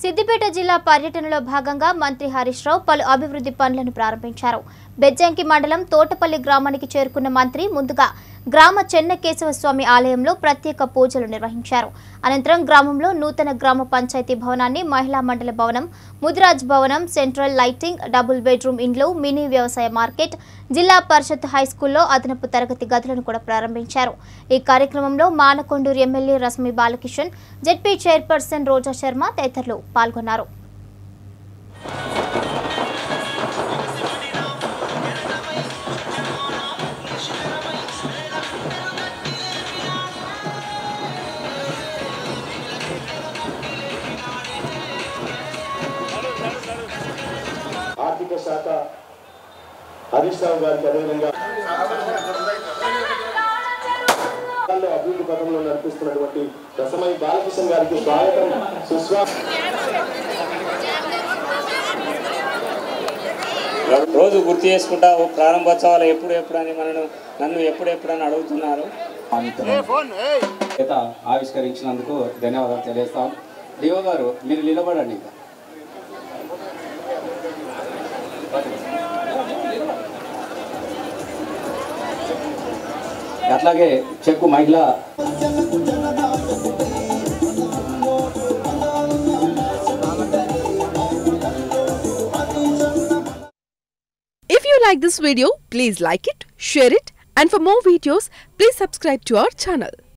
సిద్దిపేట జిల్లా పర్యటనలో భాగంగా మంత్రి హరీష్ రావు పలు అభివృద్ధి పనులను ప్రారంభించారు బెజ్జంకి మండలం తోటపల్లి గ్రామానికి చేరుకున్న మంత్రి ముందుగా గ్రామ చెన్నకేశవ స్వామి ఆలయంలో ప్రత్యేక పూజలు నిర్వహించారు అనంతరం గ్రామంలో నూతన గ్రామ పంచాయతీ భవనాన్ని మహిళా మండలి భవనం ముదిరాజ్ భవనం సెంట్రల్ లైటింగ్ డబుల్ బెడ్రూమ్ ఇండ్లు మినీ వ్యవసాయ మార్కెట్ జిల్లా పరిషత్ హైస్కూల్లో అదనపు తరగతి గదులను కూడా ప్రారంభించారు ఈ కార్యక్రమంలో Manakondur MLA Rashmi Balakishan ZP chairperson Roja Sharma తదితరులు పాల్గొన్నారు ఆర్థిక శాఖ హరీష్ రావు గారికి అదేవిధంగా జిల్లాలో అభివృద్ధి పథంలో నడిపిస్తున్నటువంటి రసమై బాలకృష్ణ గారికి స్వాగతం సుస్వా రోజు గుర్తు చేసుకుంటా ఓ ప్రారంభోత్సవాలు ఎప్పుడు ఎప్పుడు అని మనను నన్ను ఎప్పుడు ఎప్పుడు అని అడుగుతున్నారు చేత ఆవిష్కరించినందుకు ధన్యవాదాలు తెలియస్తాం డిఓ గారు మీరు నిలబడండి ఇంకా అట్లాగే చెక్కు మహిళ If you like this video, please like it, share it, and for more videos, please subscribe to our channel.